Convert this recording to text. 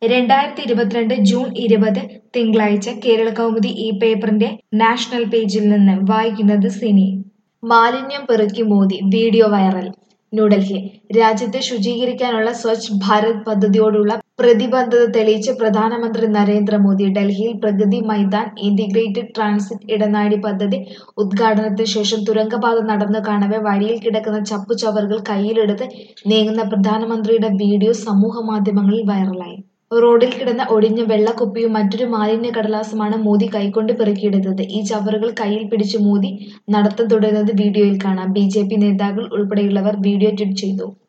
രണ്ടായിരത്തി ഇരുപത്തിരണ്ട് ജൂൺ ഇരുപത് തിങ്കളാഴ്ച കേരള കൗമുദി ഈ പേപ്പറിന്റെ നാഷണൽ പേജിൽ നിന്ന് വായിക്കുന്നത് സിനി മാലിന്യം പെറുക്കി മോദി വീഡിയോ വൈറൽ ന്യൂഡൽഹി രാജ്യത്തെ ശുചീകരിക്കാനുള്ള സ്വച്ഛ് ഭാരത് പദ്ധതിയോടുള്ള പ്രതിബദ്ധത തെളിയിച്ച് പ്രധാനമന്ത്രി നരേന്ദ്രമോദി ഡൽഹിയിൽ പ്രഗതി മൈതാൻ ഇന്റഗ്രേറ്റഡ് ട്രാൻസിറ്റ് ഇടനാഴി പദ്ധതി ഉദ്ഘാടനത്തിന് ശേഷം തുരങ്കപാത നടന്നു കാണവെ വഴിയിൽ കിടക്കുന്ന ചപ്പുചവറുകൾ കയ്യിലെടുത്ത് നീങ്ങുന്ന പ്രധാനമന്ത്രിയുടെ വീഡിയോ സമൂഹ മാധ്യമങ്ങളിൽ വൈറലായി റോഡിൽ കിടന്ന ഒടിഞ്ഞ വെള്ളക്കുപ്പിയും മറ്റൊരു മാലിന്യ കടലാസുമാണ് മോദി കൈകൊണ്ട് പെറുക്കിയെടുത്തത് ഈ ചവറുകൾ കയ്യിൽ പിടിച്ച് മോദി നടത്തം തുടരുന്നത് വീഡിയോയിൽ കാണാം ബി ജെ പി നേതാക്കൾ ഉൾപ്പെടെയുള്ളവർ വീഡിയോ ട്വീറ്റ് ചെയ്തു